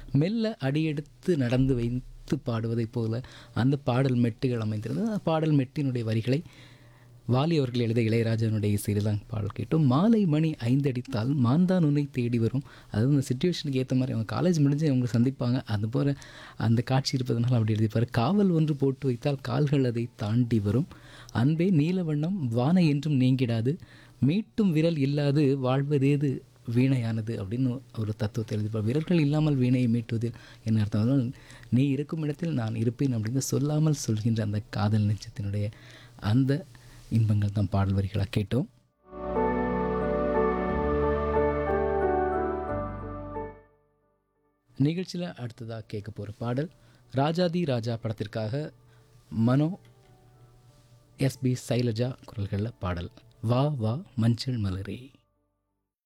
மெல்ல அடியெடுத்து நடந்து வைத்து பாடுவதைப் போல அந்த பாடல் மெட்டுகள் அமைந்திருந்தது அந்த பாடல் மெட்டினுடைய வரிகளை வாலி அவர்கள் எழுத இளையராஜனுடைய இசையில் தான் பாடல் கேட்டோம் மாலை மணி ஐந்தடித்தால் மாந்தான் உன்னை தேடி வரும் அதாவது அந்த சுச்சுவேஷனுக்கு ஏற்ற மாதிரி அவங்க காலேஜ் முடிஞ்சு அவங்க சந்திப்பாங்க அது போல் அந்த காட்சி இருப்பதனால அப்படி எழுதிப்பார் காவல் ஒன்று போட்டு வைத்தால் கால்கள் அதை தாண்டி வரும் அன்பே நீலவண்ணம் வானை என்றும் நீங்கிடாது மீட்டும் விரல் இல்லாது வாழ்வதேது வீணையானது அப்படின்னு ஒரு தத்துவத்தை எழுதிப்பார் விரல்கள் இல்லாமல் வீணையை மீட்டுவது என்ன அர்த்தம் அதனால் நீ இருக்கும் இடத்தில் நான் இருப்பேன் அப்படின்னு சொல்லாமல் சொல்கின்ற அந்த காதல் நெச்சத்தினுடைய அந்த இன்பங்கள் தான் பாடல் வரிகளாக கேட்டோம் நிகழ்ச்சியில் அடுத்ததாக கேட்க போகிற பாடல் ராஜாதி ராஜா படத்திற்காக மனோ எஸ்பி சைலஜா குரல்களில் பாடல் வா வா மஞ்சள் மலரே